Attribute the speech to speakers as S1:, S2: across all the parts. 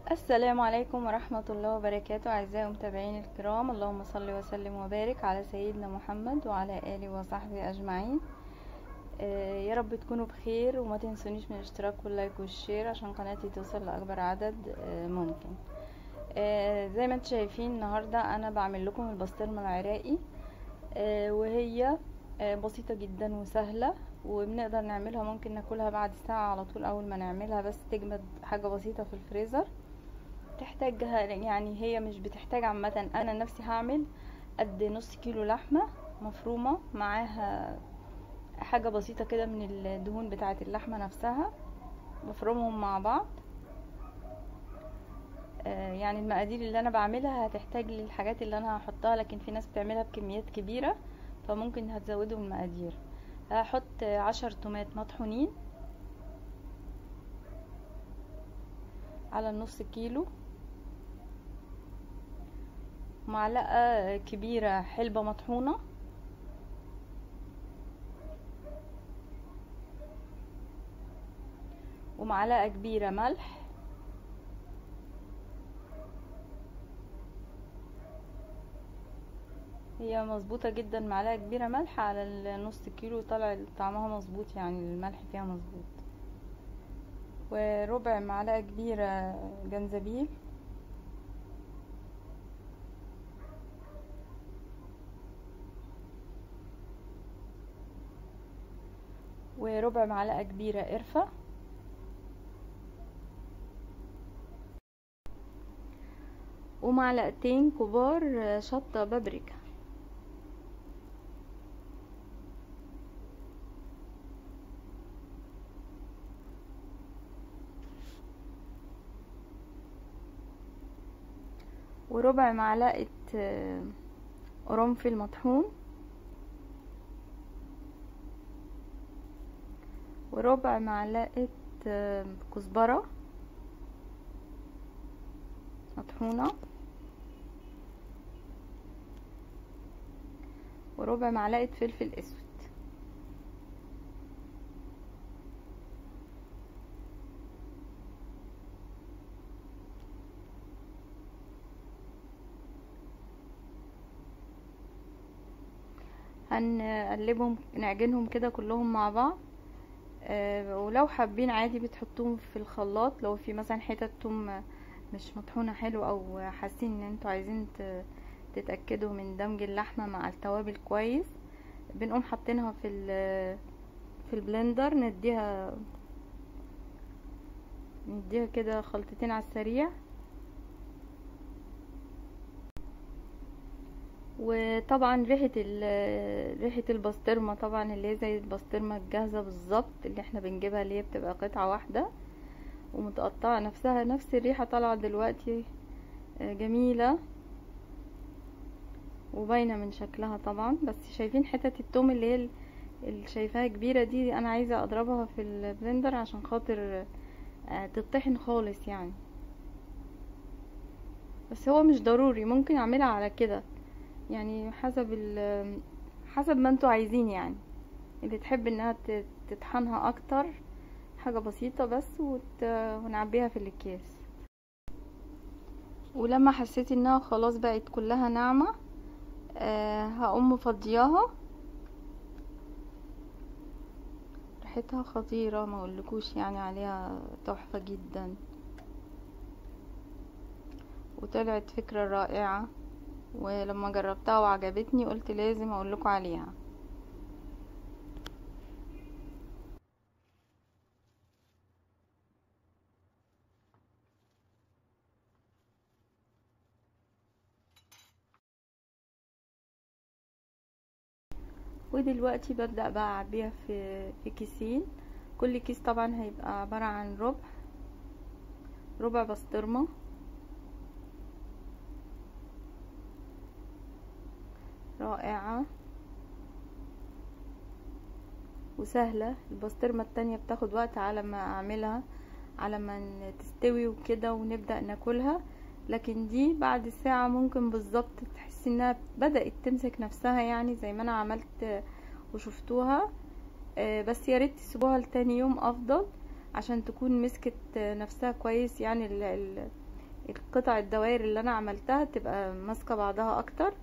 S1: السلام عليكم ورحمة الله وبركاته أعزائي المتابعين الكرام اللهم صل وسلم وبارك على سيدنا محمد وعلى آله وصحبه أجمعين آه، يا رب تكونوا بخير وما تنسونيش من الاشتراك واللايك والشير عشان قناتي توصل لأكبر عدد آه، ممكن آه، زي ما انتم شايفين النهاردة أنا بعمل لكم البسطرمة العراقي آه، وهي آه، بسيطة جدا وسهلة وبنقدر نعملها ممكن ناكلها بعد ساعة على طول أول ما نعملها بس تجمد حاجة بسيطة في الفريزر تحتاجها يعني هي مش بتحتاج عامة انا نفسي هعمل قد نص كيلو لحمة مفرومة معاها حاجة بسيطة كده من الدهون بتاعة اللحمة نفسها بفرمهم مع بعض آه يعني المقادير اللي انا بعملها هتحتاج للحاجات اللي انا هحطها لكن في ناس بتعملها بكميات كبيرة فممكن هتزودوا المقادير هحط عشر تومات مطحونين على النص كيلو معلقة كبيرة حلبة مطحونة ومعلقة كبيرة ملح هي مظبوطة جدا معلقة كبيرة ملح على النص كيلو طلع طعمها مظبوط يعني الملح فيها مظبوط وربع معلقة كبيرة جنزبيل وربع معلقة كبيرة قرفة ومعلقتين كبار شطة بابريكا وربع معلقة قرنفل مطحون وربع معلقة كزبرة مطحونة وربع معلقة فلفل اسود هنقلبهم نعجنهم كده كلهم مع بعض أه ولو حابين عادي بتحطوهم في الخلاط لو في مثلا حتت توم مش مطحونه حلو او حاسين ان انتوا عايزين تتاكدوا من دمج اللحمه مع التوابل كويس بنقوم حاطينها في في البلندر نديها نديها كده خلطتين على السريع وطبعا ريحه ريحه البسطرمه طبعا اللي هي زي البسطرمه الجاهزه بالظبط اللي احنا بنجيبها اللي هي بتبقى قطعه واحده ومتقطعه نفسها نفس الريحه طالعه دلوقتي جميله وباينه من شكلها طبعا بس شايفين حته التوم اللي هي اللي شايفاها كبيره دي انا عايزه اضربها في البلندر عشان خاطر تطحن خالص يعني بس هو مش ضروري ممكن اعملها على كده يعني حسب حسب ما انتوا عايزين يعني اللي تحب انها تطحنها اكتر حاجة بسيطة بس وت... ونعبيها في الاكياس ولما حسيت انها خلاص بقت كلها ناعمة أه هقوم مفضياها ريحتها خطيرة ما اقولكوش يعني عليها تحفة جدا وطلعت فكرة رائعة ولما جربتها وعجبتني قلت لازم اقولكوا عليها ودلوقتي ببدأ بقى اعبيها في في كيسين كل كيس طبعا هيبقى عبارة عن ربع ربع بسطرمة رائعة وسهلة البسطرمة التانية بتاخد وقت على ما اعملها على ما تستوي وكده ونبدأ ناكلها لكن دي بعد ساعة ممكن بالظبط تحسي انها بدأت تمسك نفسها يعني زي ما انا عملت وشفتوها بس يا ريت تسيبوها لتاني يوم افضل عشان تكون مسكت نفسها كويس يعني القطع الدوائر اللي انا عملتها تبقى ماسكه بعضها اكتر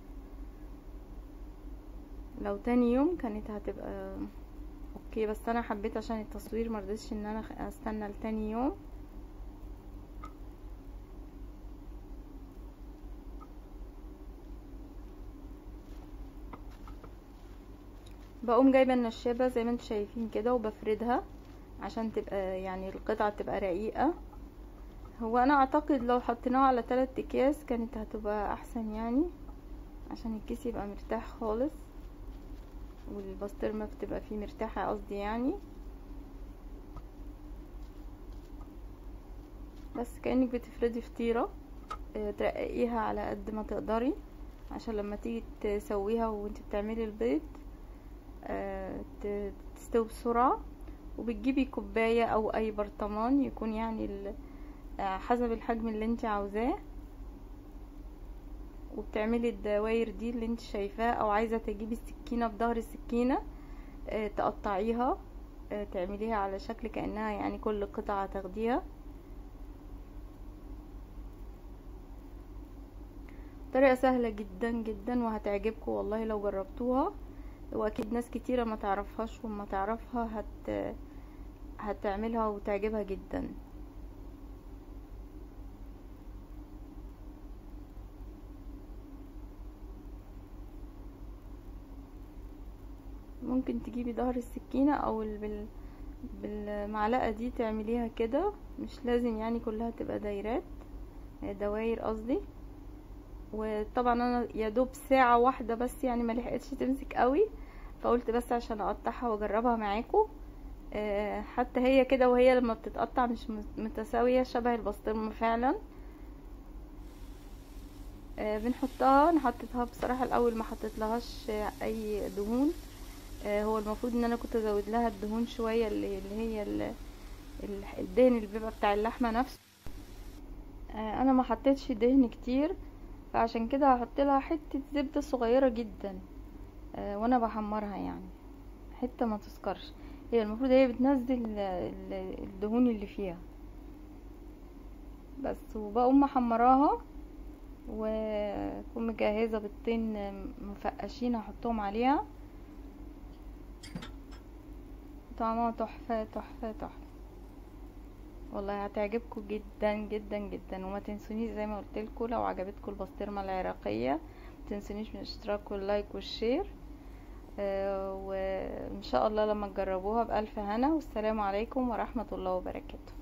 S1: لو تاني يوم كانت هتبقى اوكي بس انا حبيت عشان التصوير مرضتش ان انا استنى لتاني يوم بقوم جايبه النشابه زي ما انتم شايفين كده وبفردها عشان تبقى يعني القطعه تبقى رقيقه هو انا اعتقد لو حطيناها على ثلاث اكياس كانت هتبقى احسن يعني عشان الكيس يبقى مرتاح خالص والبسطرمه بتبقى فيه مرتاحه قصدي يعني بس كانك بتفردي فطيره ترققيها على قد ما تقدري عشان لما تيجي تسويها وانت بتعملي البيض تستوي بسرعه وبتجيبي كوبايه او اي برطمان يكون يعني حسب الحجم اللي انت عاوزاه وبتعملي الدواير دي اللي انت شايفاه او عايزه تجيبي السكينه بظهر السكينه تقطعيها تعمليها على شكل كانها يعني كل قطعه تاخديها طريقه سهله جدا جدا وهتعجبكم والله لو جربتوها واكيد ناس كتيره ما تعرفهاش وما تعرفها هت هتعملها وتعجبها جدا ممكن تجيبي ظهر السكينة او بال... بالمعلقة دي تعمليها كده مش لازم يعني كلها تبقى دايرات دواير قصدي وطبعا انا يا دوب ساعة واحدة بس يعني ما لحقتش تمسك قوي فقلت بس عشان اقطعها واجربها معاكم حتى هي كده وهي لما بتتقطع مش متساوية شبه البسطرمة فعلا بنحطها انا حطيتها بصراحة الاول ما حطيت لهاش اي دهون هو المفروض ان انا كنت ازود لها الدهون شويه اللي هي الدهن اللي بيبقى بتاع اللحمه نفسه انا ما حطيتش دهن كتير فعشان كده هحط لها حته زبده صغيره جدا وانا بحمرها يعني حته ما تسكرش هي المفروض هي بتنزل الدهون اللي فيها بس وبقوم محمراها واكون مجهزه بيضتين مفقشين هحطهم عليها طعمها تحفة تحفة تحفة والله هتعجبكم جدا جدا جدا وما تنسونيش زي ما قلت لكم لو عجبتكم البسطرمة العراقية متنسونيش من الاشتراك واللايك والشير آه وان شاء الله لما تجربوها بألف هنا والسلام عليكم ورحمة الله وبركاته